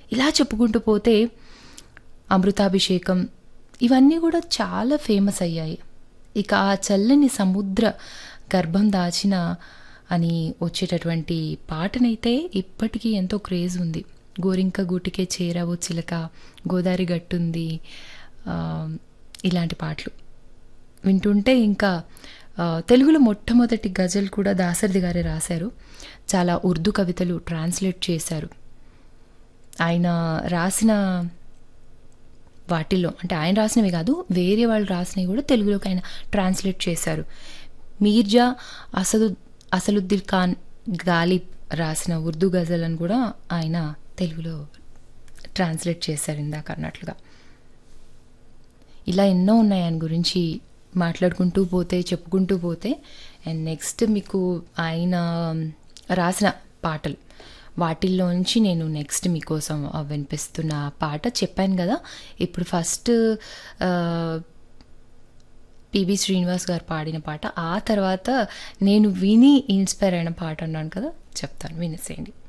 ఇలా చెప్పుకుంటూ పోతే అమృతాభిషేకం ఇవన్నీ కూడా చాలా ఫేమస్ అయ్యాయి ఇక ఆ చల్లని సముద్ర గర్భం దాచిన అని వచ్చేటటువంటి పాటనైతే ఇప్పటికీ ఎంతో క్రేజ్ ఉంది గోరింక గూటికే చేరావు చిలక గోదావరి గట్టుంది ఆ, ఇలాంటి పాటలు వింటుంటే ఇంకా ఆ, తెలుగులో మొట్టమొదటి గజల్ కూడా దాసరిది గారే రాశారు చాలా ఉర్దూ కవితలు ట్రాన్స్లేట్ చేశారు ఆయన రాసిన వాటిల్లో అంటే ఆయన రాసినవి కాదు వేరే వాళ్ళు రాసినవి కూడా తెలుగులోకి ఆయన ట్రాన్స్లేట్ చేశారు మీర్జా అసదు అసలుద్దీన్ ఖాన్ గాలిబ్ రాసిన ఉర్దూ గజలను కూడా ఆయన తెలుగులో ట్రాన్స్లేట్ చేశారు ఇందాక అన్నట్లుగా ఇలా ఎన్నో ఉన్నాయి ఆయన గురించి మాట్లాడుకుంటూ పోతే చెప్పుకుంటూ పోతే అండ్ నెక్స్ట్ మీకు ఆయన రాసిన పాటలు వాటిల్లోంచి నేను నెక్స్ట్ మీకోసం ఆ, వినిపిస్తున్న పాట చెప్పాను కదా ఇప్పుడు ఫస్ట్ పిబి శ్రీనివాస్ గారు పాడిన పాట ఆ తర్వాత నేను విని ఇన్స్పైర్ అయిన పాట అన్నాను కదా చెప్తాను వినేసేయండి